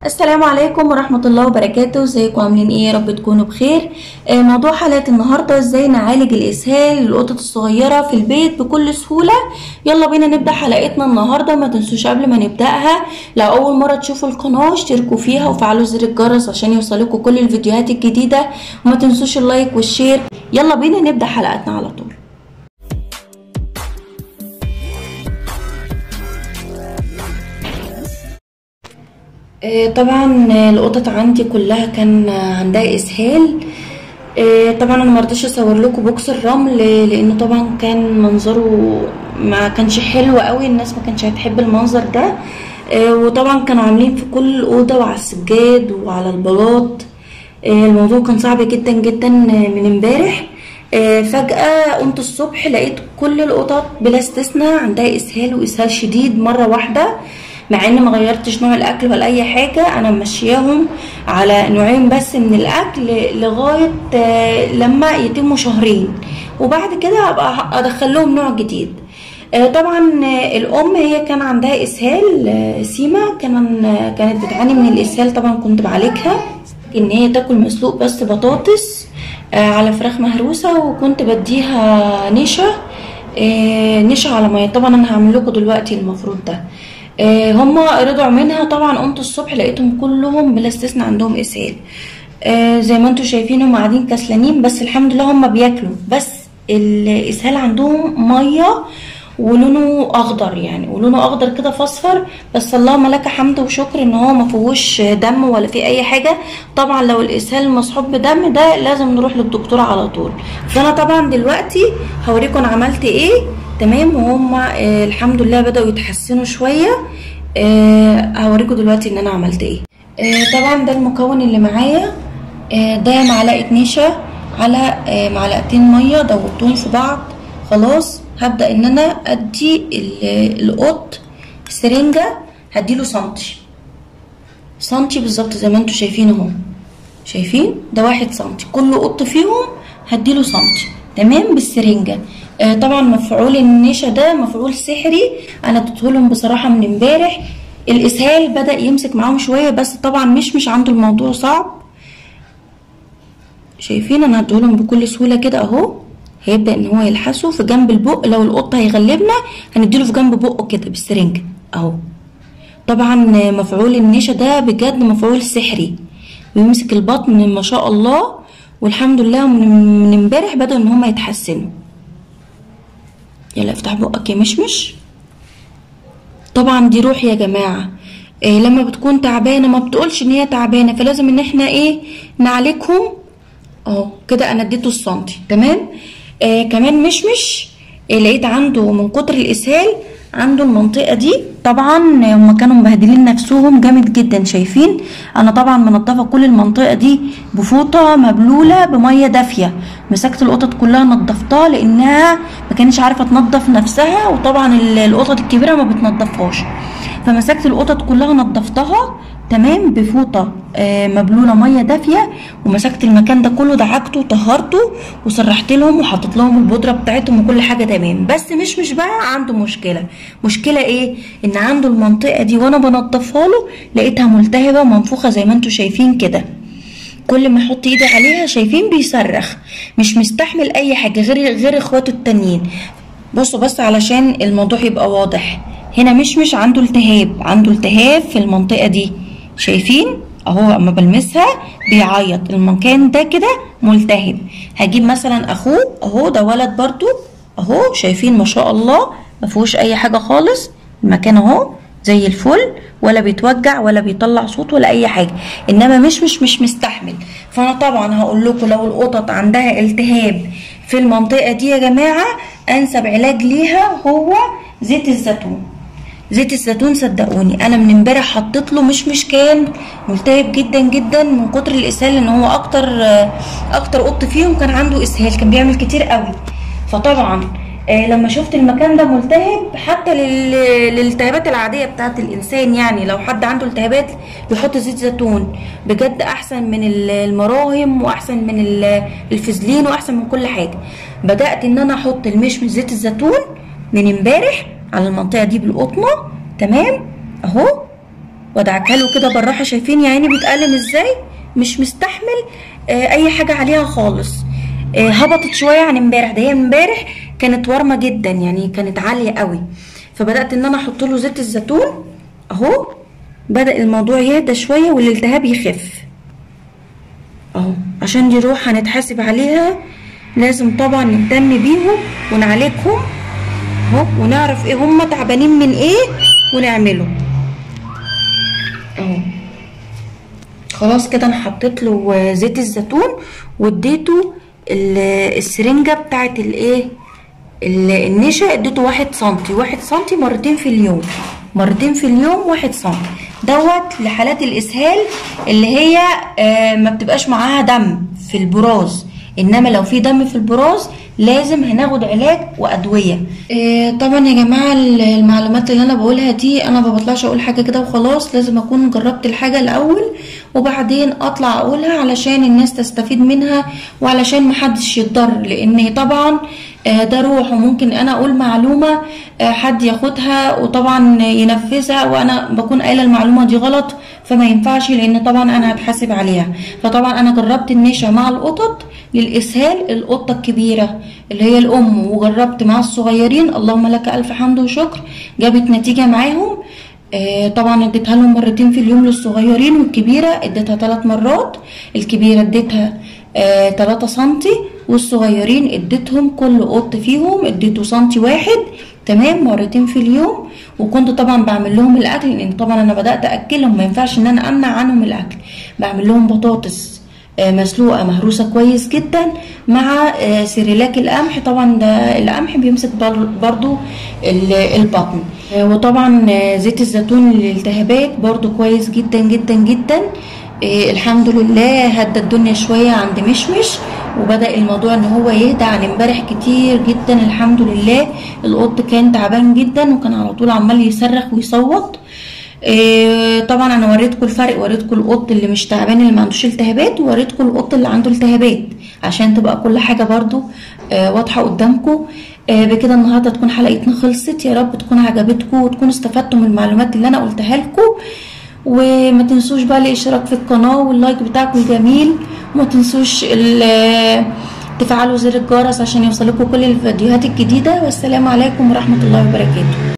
السلام عليكم ورحمة الله وبركاته ازيكم عاملين ايه يا رب تكونوا بخير آه، موضوع حلقة النهاردة ازاي نعالج الاسهال للقطط الصغيرة في البيت بكل سهولة يلا بينا نبدأ حلقتنا النهاردة ما تنسوش قبل ما نبدأها لو اول مرة تشوفوا القناة اشتركوا فيها وفعلوا زر الجرس عشان يوصلكوا كل الفيديوهات الجديدة وما تنسوش اللايك والشير يلا بينا نبدأ حلقتنا على طول آه، طبعا القطط عندي كلها كان عندها اسهال آه، طبعا انا مرضيش اصور لكم بوكس الرمل لانه طبعا كان منظره ما كانش حلو قوي الناس ما كانش هتحب المنظر ده آه، وطبعا كانوا عاملين في كل الاوضه وعلى السجاد وعلى البلاط الموضوع كان صعب جدا جدا من امبارح فجأة قمت الصبح لقيت كل القطط بلا استثناء عندها اسهال واسهال شديد مرة واحدة مع ان ما غيرتش نوع الاكل ولا اي حاجه انا ماشياهم على نوعين بس من الاكل لغايه لما يتموا شهرين وبعد كده ابقى ادخل لهم نوع جديد طبعا الام هي كان عندها اسهال سيما كان كانت بتعاني من الاسهال طبعا كنت بعالجها ان هي تاكل مسلوق بس بطاطس على فراخ مهروسه وكنت بديها نشا نشا على ميه طبعا انا هعمل لكم دلوقتي المفروض ده آه هما رضعوا منها طبعا قمت الصبح لقيتهم كلهم بلا استثناء عندهم اسهال آه زي ما انتم شايفين هم قاعدين كسلانين بس الحمد لله هم بياكلوا بس الاسهال عندهم ميه ولونه اخضر يعني ولونه اخضر كده فاصفر بس اللهم لك حمد وشكر ان هو ما فيهوش دم ولا فيه اي حاجه طبعا لو الاسهال مصحوب بدم ده لازم نروح للدكتور على طول فانا طبعا دلوقتي هوريكم انا عملت ايه تمام وهم آه الحمد لله بدأوا يتحسنوا شوية آه هوريكم دلوقتي ان انا عملت ايه آه طبعا ده المكون اللي معايا آه ده معلقة نشا على آه معلقتين مية دوبتهم في بعض خلاص هبدأ ان انا ادي القط سرنجة هديله سنتي سنتي بالظبط زي ما انتوا شايفين اهو شايفين ده واحد سنتي كل قط فيهم هديله سنتي تمام بالسرنجة آه طبعا مفعول النشا ده مفعول سحري انا اديتهولهم بصراحه من امبارح الاسهال بدا يمسك معاهم شويه بس طبعا مش مش عنده الموضوع صعب شايفين انا هديهولهم بكل سهوله كده اهو هيبدا ان هو يلحسه في جنب البق لو القط هيغلبنا هنديله في جنب بقه كده بالسرنجه اهو طبعا مفعول النشا ده بجد مفعول سحري بيمسك البطن ما شاء الله والحمد لله من امبارح بدأوا ان هما يتحسنوا يلا افتح بقك يا مشمش طبعا دي روح يا جماعة إيه لما بتكون تعبانة ما بتقولش ان هي تعبانة فلازم ان احنا ايه نعالجهم اهو كده انا اديته السنتي تمام إيه كمان مشمش إيه لقيت عنده من كتر الاسهال عنده المنطقة دي طبعا هما كانوا مبهدلين نفسهم جامد جدا شايفين انا طبعا منضفة كل المنطقة دي بفوطة مبلولة بمية دافية مسكت القطط كلها نضفتها لانها ما كانتش عارفة تنضف نفسها وطبعا القطط الكبيرة ما بتنضفهاش فمسكت القطط كلها نضفتها تمام بفوطه آه مبلوله ميه دافيه ومسكت المكان ده كله دعكته وطهرته وسرحت لهم وحطيت لهم البودره بتاعتهم وكل حاجه تمام بس مش مش بقى عنده مشكله مشكله ايه ان عنده المنطقه دي وانا بنضفها له لقيتها ملتهبه ومنفوخه زي ما انتم شايفين كده كل ما احط ايدي عليها شايفين بيصرخ مش مستحمل اي حاجه غير غير اخواته التانيين بصوا بس علشان الموضوع يبقى واضح هنا مش مش عنده التهاب عنده التهاب في المنطقه دي شايفين اهو اما بلمسها بيعيط المكان ده كده ملتهب هجيب مثلا اخوه اهو ده ولد برضو اهو شايفين ما شاء الله ما فيهوش اي حاجه خالص المكان اهو زي الفل ولا بيتوجع ولا بيطلع صوت ولا اي حاجه انما مش مش مش مستحمل فانا طبعا هقول لكم لو القطط عندها التهاب في المنطقه دي يا جماعه انسب علاج ليها هو زيت الزيتون زيت الزيتون صدقوني انا من امبارح حطيت له مش مش كان ملتهب جدا جدا من كتر الاسهال ان هو اكتر اكتر قط فيهم كان عنده اسهال كان بيعمل كتير قوي فطبعا آه لما شفت المكان ده ملتهب حتى للالتهابات العاديه بتاعت الانسان يعني لو حد عنده التهابات بيحط زيت زيتون بجد احسن من المراهم واحسن من الفازلين واحسن من كل حاجه بدات ان انا احط المشمش زيت الزيتون من امبارح على المنطقه دي بالقطنه تمام اهو وادعكها له كده بالراحه شايفين يا عيني بيتألم ازاي مش مستحمل آه اي حاجه عليها خالص آه هبطت شويه عن امبارح ده هي امبارح كانت ورمه جدا يعني كانت عاليه قوي فبدات ان انا احط له زيت الزيتون اهو بدا الموضوع يهدى شويه والالتهاب يخف اهو عشان دي روح هنتحاسب عليها لازم طبعا نهتم بيهم ونعالجهم اهو ونعرف ايه هم تعبانين من ايه ونعمله اهو خلاص كده انا حطيت له زيت الزيتون واديته السرنجه بتاعت الايه النشا اديته واحد سنتي واحد سنتي مرتين في اليوم مرتين في اليوم واحد سنتي دوت لحالات الاسهال اللي هي آه ما بتبقاش معاها دم في البراز انما لو في دم في البراز لازم هناخد علاج وادويه إيه طبعا يا جماعه المعلومات اللي انا بقولها دي انا ما بطلعش اقول حاجه كده وخلاص لازم اكون جربت الحاجه الاول وبعدين اطلع اقولها علشان الناس تستفيد منها وعلشان محدش يتضر لان طبعا ده روح وممكن انا اقول معلومه حد ياخدها وطبعا ينفذها وانا بكون قايله المعلومه دي غلط فما ينفعش لان طبعا انا هتحاسب عليها فطبعا انا جربت النشا مع القطط للاسهال القطه الكبيره اللي هي الام وجربت مع الصغيرين اللهم لك الف حمد وشكر جابت نتيجه معاهم طبعا اديتها لهم مرتين في اليوم للصغيرين والكبيره اديتها ثلاث مرات الكبيره اديتها آه 3 سنتي والصغيرين اديتهم كل قط فيهم اديته سنتي واحد تمام مرتين في اليوم وكنت طبعا بعمل لهم الاكل لان طبعا انا بدات اكلهم ما ينفعش ان انا امنع عنهم الاكل بعمل لهم بطاطس آه مسلوقه مهروسه كويس جدا مع آه سيريلاك القمح طبعا ده القمح بيمسك برضو البطن وطبعا زيت الزيتون للالتهابات برضو كويس جدا جدا جدا إيه الحمد لله هدى الدنيا شوية عند مشمش وبدأ الموضوع ان هو يهدى عن امبارح كتير جدا الحمد لله القط كان تعبان جدا وكان على طول عمال يصرخ ويصوت إيه طبعا انا وريتكم الفرق وريتكم القط اللي مش تعبان اللي ما عندوش التهابات ووريتكم القط اللي عنده التهابات عشان تبقى كل حاجة برضو آه واضحة قدامكم آه بكده النهارده تكون حلقتنا خلصت يا رب تكون عجبتكم وتكونوا استفدتوا من المعلومات اللي انا قلتها لكم وما تنسوش بقى الاشتراك في القناه واللايك بتاعكم جميل وما تنسوش تفعلوا زر الجرس عشان يوصلكم كل الفيديوهات الجديده والسلام عليكم ورحمه الله وبركاته